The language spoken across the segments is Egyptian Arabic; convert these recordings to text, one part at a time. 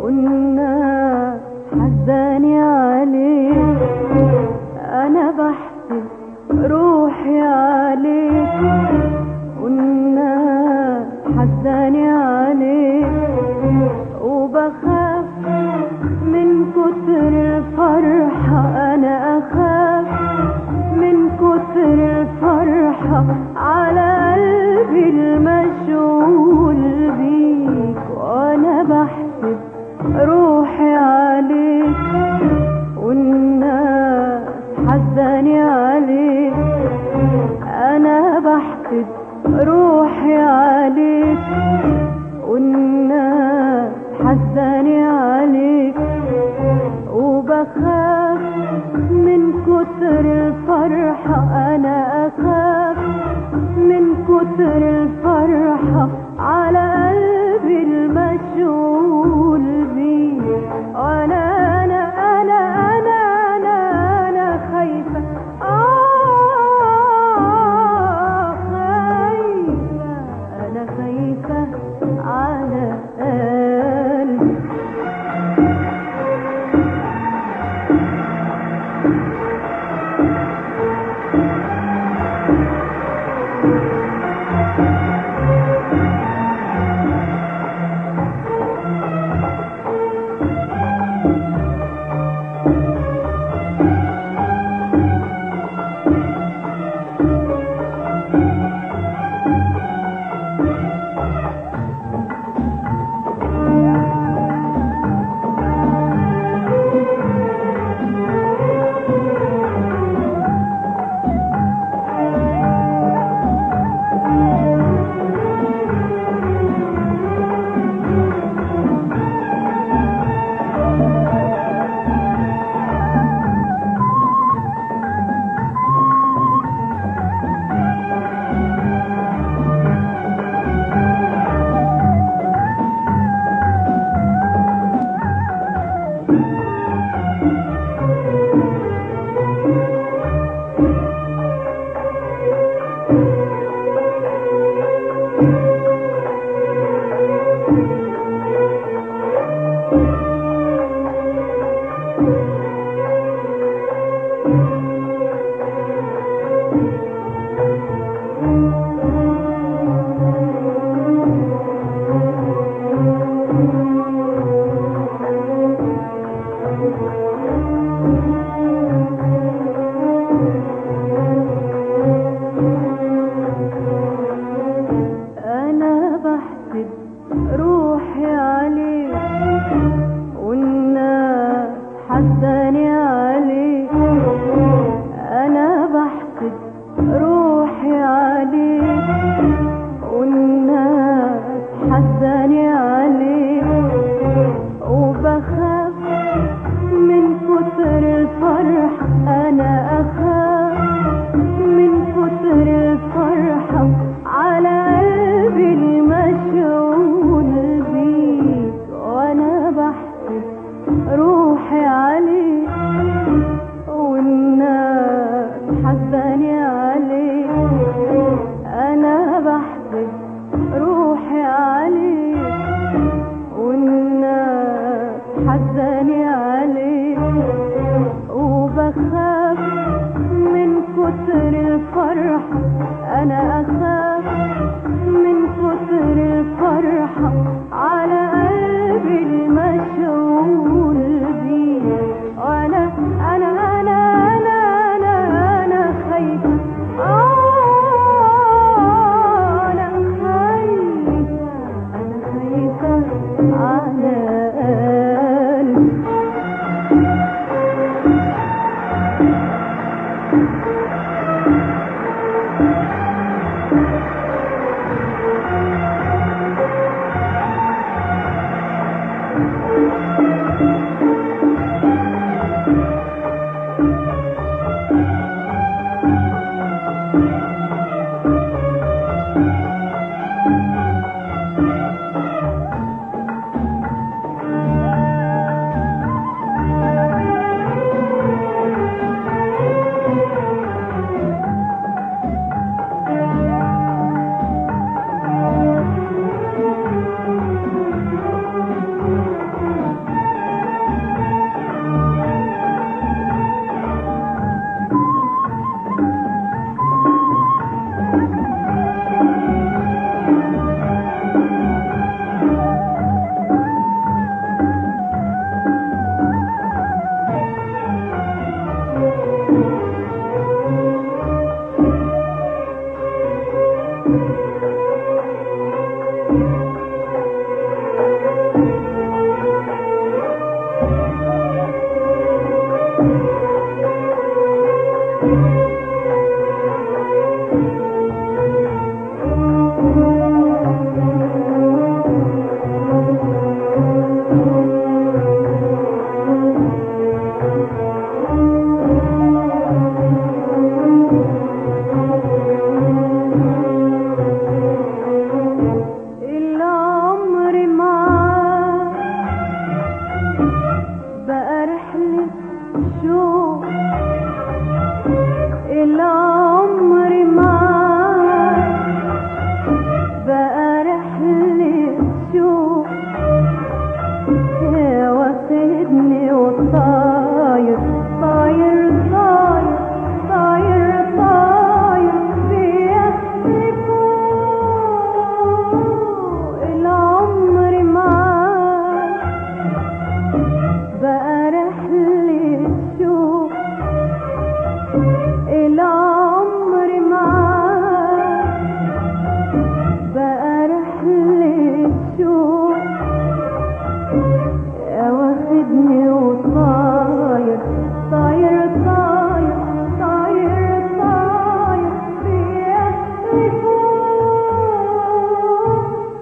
والناس حزاني عليك انا بحسب روحي عليك والناس حزاني عليك وبخاف من كتر الفرحة أنا أخاف من كتر الفرحة على قلبي المشغول بيك وأنا بحسب روحي عليك والناس حزاني عليك أنا بحسب روحي عليك والناس حزاني عليك وبخاف من كتر الفرحة أنا أخاف من كتر الفرحة على قلبي المشغول بيه وأنا أنا أنا أنا أنا أنا خايفة آه خايفة أنا خايفة على قلبي أنا بحسب روحي عليك والناس حزاني عليك أنا بحسب روحي عليك والناس حزاني عليك وبخاف من كتر الفرحة أنا أخاف من كتر الفرحة على قلبي المشغول بيك وأنا بحسب روحي عليك والناس حزاني عليك أنا بحسب روحي عليك والناس حزاني عليك وبخاف من كتر الفرحة أنا أخاف من كتر الفرحة على قلبي المشغول بيه وأنا أنا أنا أنا أنا أنا خايفة آه أنا خايفة أنا خايفة على قلبي وطاير طاير طاير طاير طاير بيخطفوا العمر معاك بقى رحلة شوق العمر معاك بقى رحلة شوق يا واخدني وطاير طاير طاير طاير طاير بيخطفوا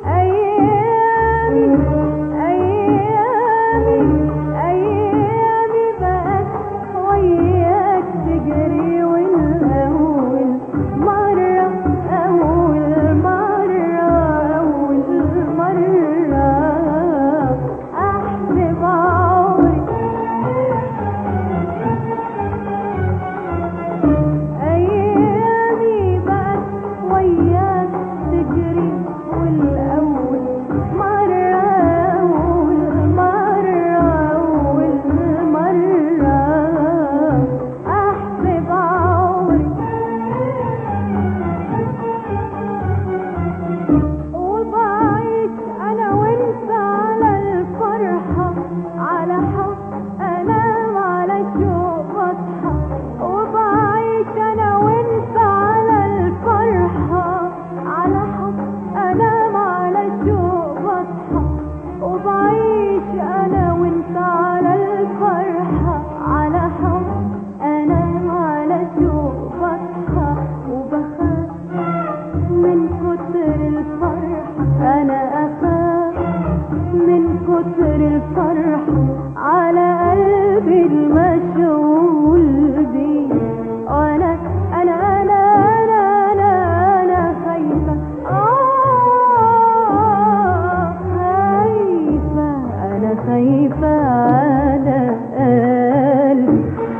أيامي أيامي أيامي بقت وياك تجري والأول مرة أول مرة أول مرة أحسب عمري أيامي بقت وياك تجري والأول مرة أول مرة أول مرة أحسب عمري وبعيش انا وانت على الفرحة على حب انام على شوق بصحى وبعيش انا وانت على الفرحة على حب انام على شوق بصحى وبعيش انا وانت على الفرحة على حب انام على شوق بصحى وبخاف من كتر الفرح انا اخاف من كتر الفرح على قلبي المشغول بيه وانا انا انا انا انا انا خايفه آه خايفه انا خايفه على قلبي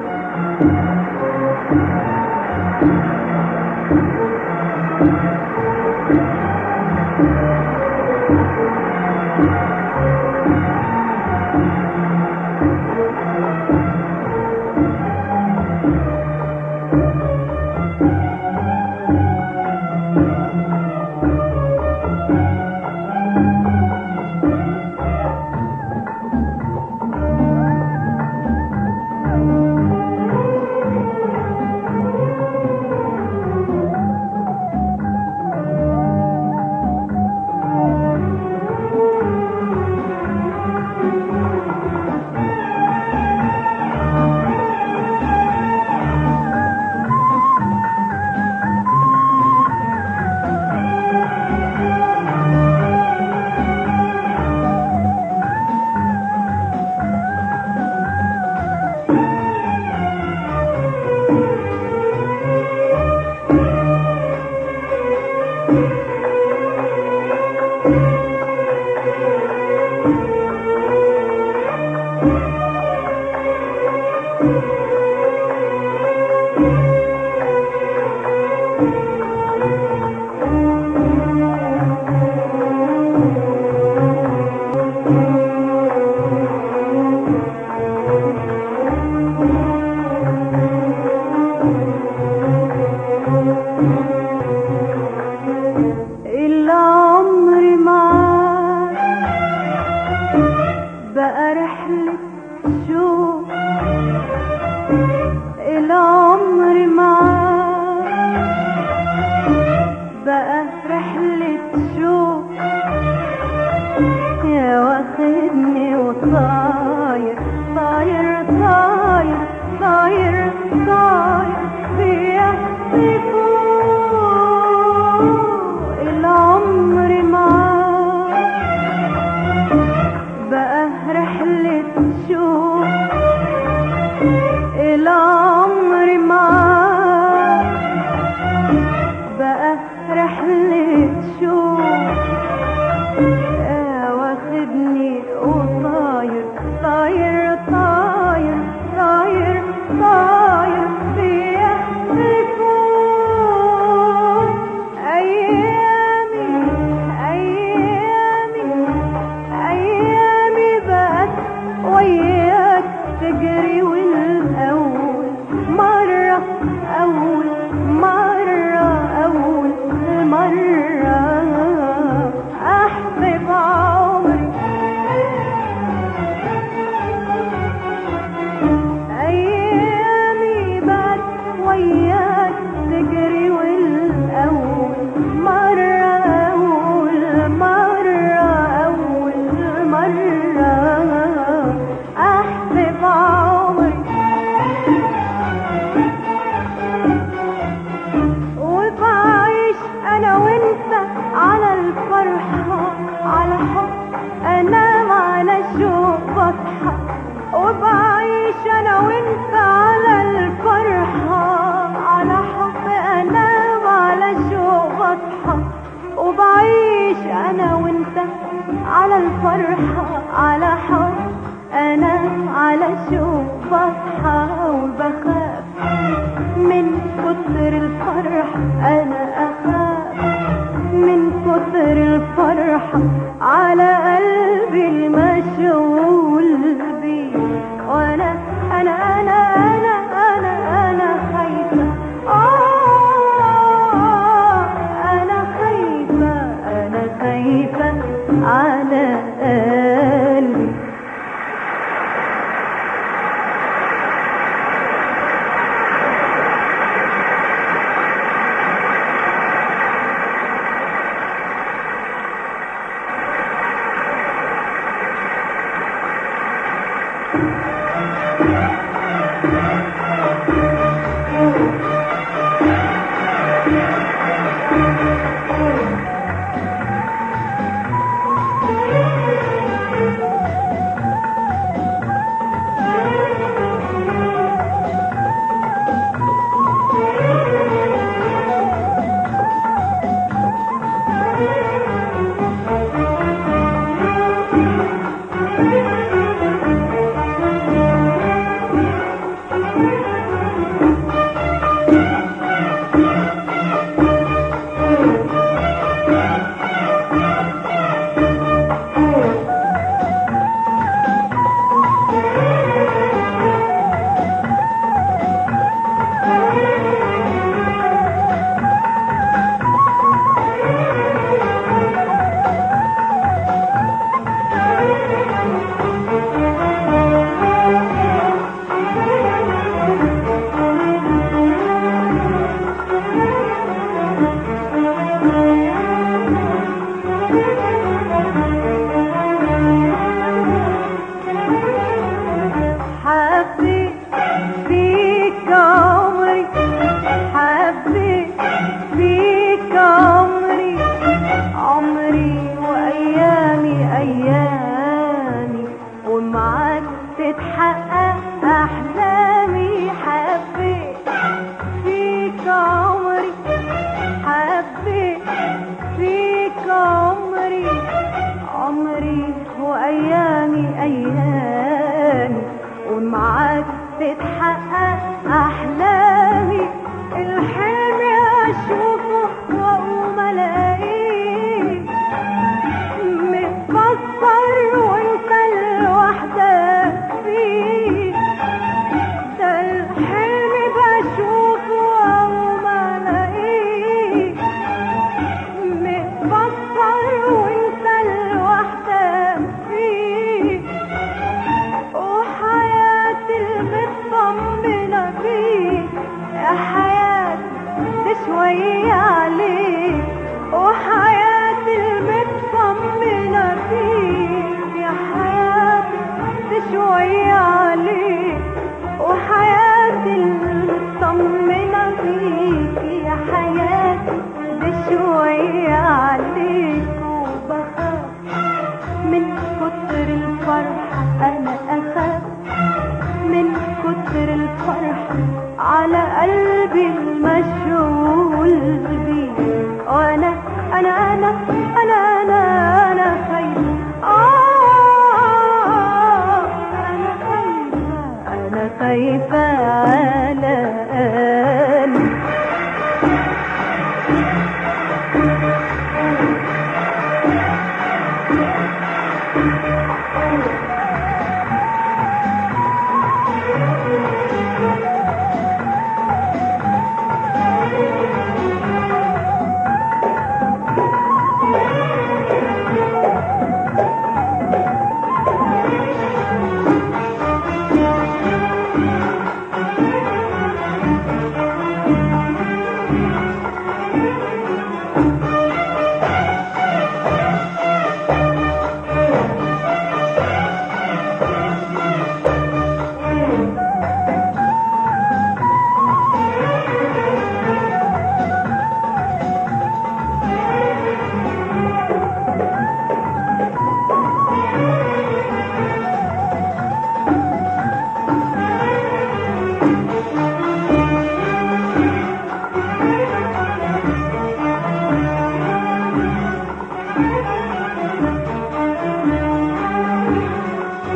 العمر معاك بقى رحلة شوق العمر معاك بقى رحلة شوق يا واخدني وطاير طاير طاير طاير طاير بيخطفوا العمر معاك بقى رحلة شوق العمر معاك بقى رحلة شوق يا واخدني وطاير طاير طاير طاير طاير بيخطفوا أيامي أيامي أيامي بقت وياك فرحة على حب أنا على شوق بصحى وبخاف من كتر الفرح أنا أخاف من كتر الفرحة على قلبي المشغول بيه وأنا أنا أنا أنا أنا أنا خايفة آه أنا خايفة أنا خايفة على قلبي حبيت فيك عمري حبيت فيك عمري عمري وأيامي أيامي ومعاك تتحقق أحلامي حبيت فيك عمري حبيت فيك عمري عمري وأيامي أيامي ومعاك تتحقق أحلامي الحلم أشوفه وأقوم ألاقيه متكسر وأنت لوحدك فيه ده الحلم بشوفه وأقوم ألاقيه متكسر وأنت لوحدك فيه وحياتي المطمنة فيك يا حياتي تشوي عليك وحياتي المطمنة فيك يا حياتي تشوي عليك وحياتي المطمنة فيك يا حياتي تشوي عليك وبخاف من كتر الفرحة أنا أخاف من كتر الفرحة على قلبي المشغول بيه وأنا أنا أنا أنا أنا أنا خايفة آه أنا خايفة أنا خايفة على قلبي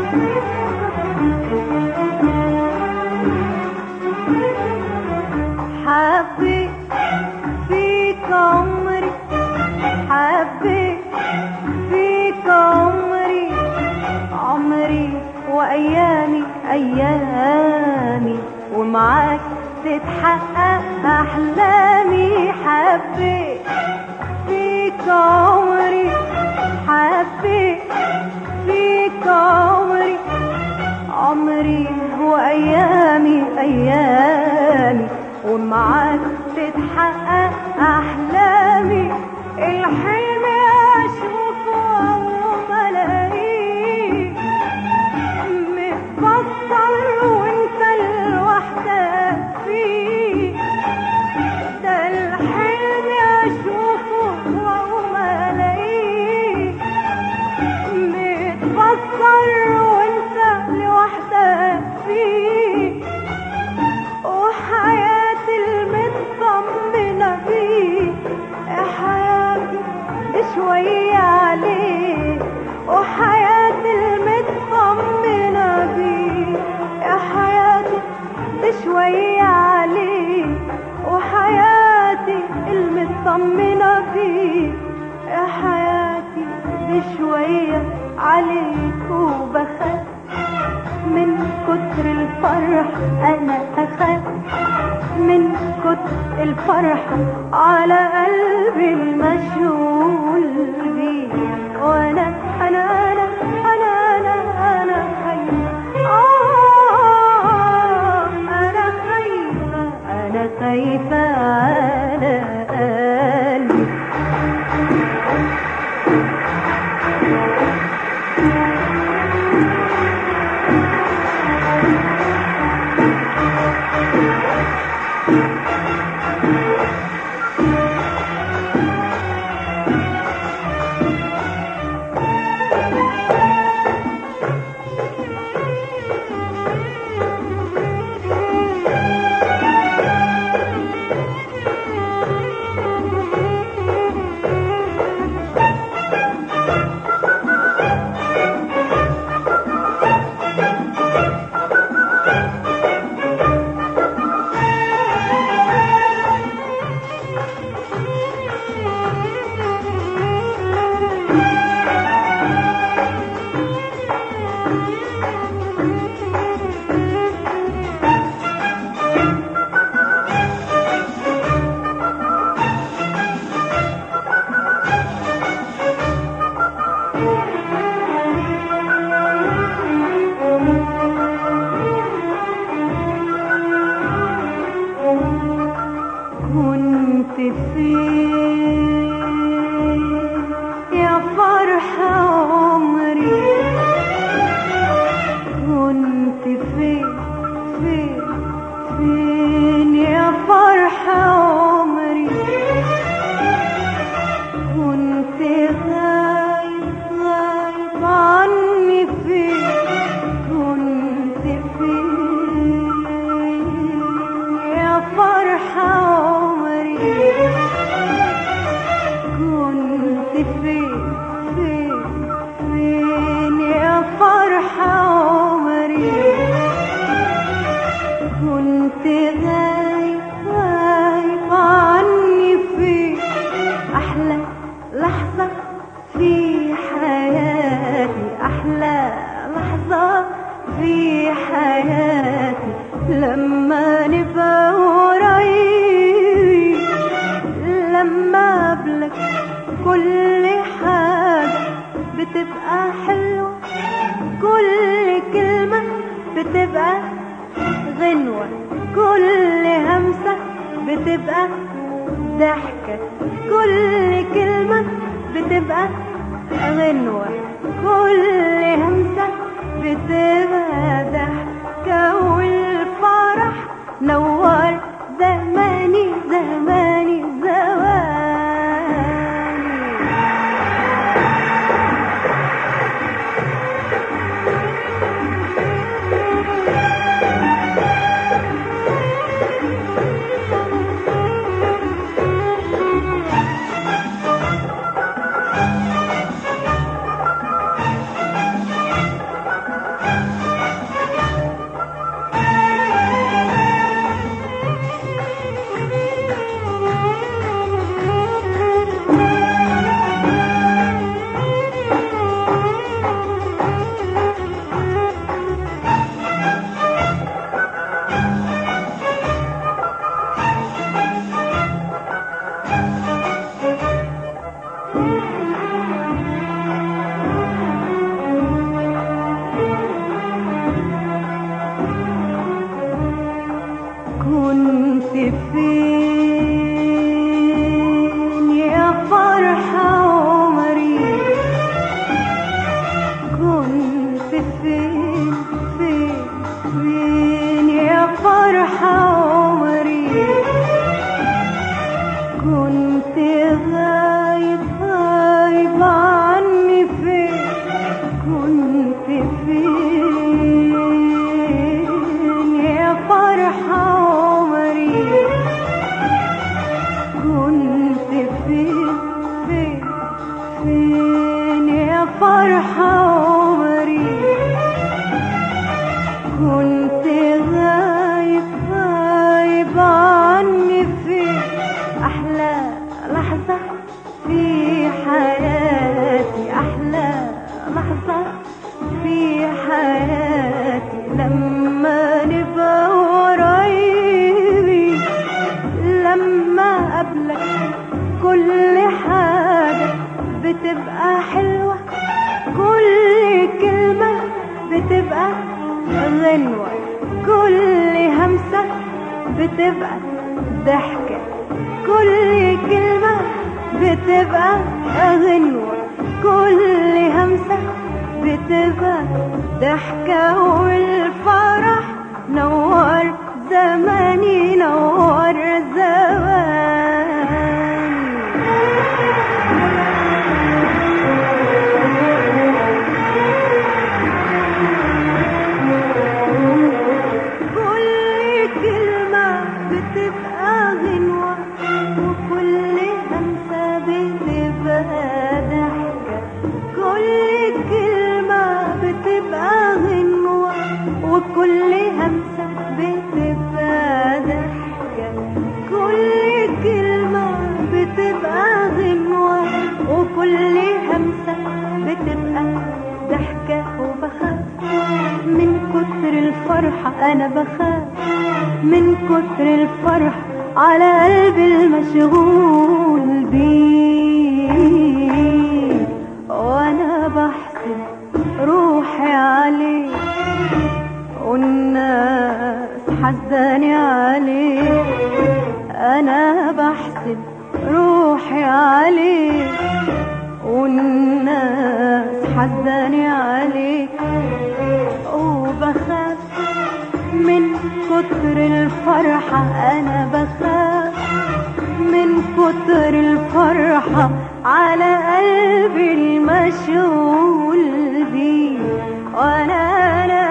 حبيت فيك عمري حبيت فيك عمري عمري وايامي ايامي ومعاك تتحقق احلامي حبيت فيك عمري حبيت فيك عمري عمري وايامي ايامي ومعاك تتحقق احلامي الحلم اشوفه وملاقيه متفكر وانت لوحدك فيه ده الحلم اشوفه وملاقيه متفكر وانت لوحدك فيه وحياتي المطمنة بيه يا حياتي شوية عليك وحياتي المطمنة بيه يا حياتي شوية عليك وحياتي المطمنة بيه يا حياتي بشوية عليك وبخاف من كتر الفرح انا اخاف من كتر الفرح على قلبي المشغول بيه وانا انا انا انا انا انا خايفه آه انا خايفه انا خايفه على قلبي كنت فين يا فرح عمري كنت فين فين فين يا فرح عمري كنت غايب غايب عني فين كنت فين يا فرح عمري كنت فين فين فين يا فرح عمري كنت غايب غايب عني فين أحلى لحظة في حياتي أحلى لحظة في حياتي لما نبقى قريب لما قبلك كل حاجة بتبقى حلوة كل كلمة بتبقى غنوة كل همسة بتبقى ضحكة كل كلمة بتبقى غنوة كل همسة بتبقى ضحكة والفرح نور زماني زماني زماني كنت غايب غايب عني في أحلى لحظة في حياتي أحلى لحظة في حياتي لما نبقى قريبين لما قبلك كل حاجة بتبقى حلوة كل كلمة بتبقى غنوة كل همسة بتبقى ضحكة كل كلمة بتبقى غنوة كل همسة بتبقى ضحكة والفرح نور زماني نور زماني كل كلمة بتبقى غنوة وكل همسة بتبقى ضحكة كل كلمة بتبقى غنوة وكل همسة بتبقى ضحكة كل كلمة بتبقى غنوة وكل همسة بتبقى ضحكة وبخاف من كتر الفرحة أنا بخاف من كتر الفرحة على قلبي المشغول بيه وأنا بحسب روحي عليه والناس حزاني عليه أنا بحسب روحي عليه والناس حزاني عليك وبخاف من كتر الفرحة أنا بخاف من كتر الفرحة على قلبي المشغول بيه وأنا أنا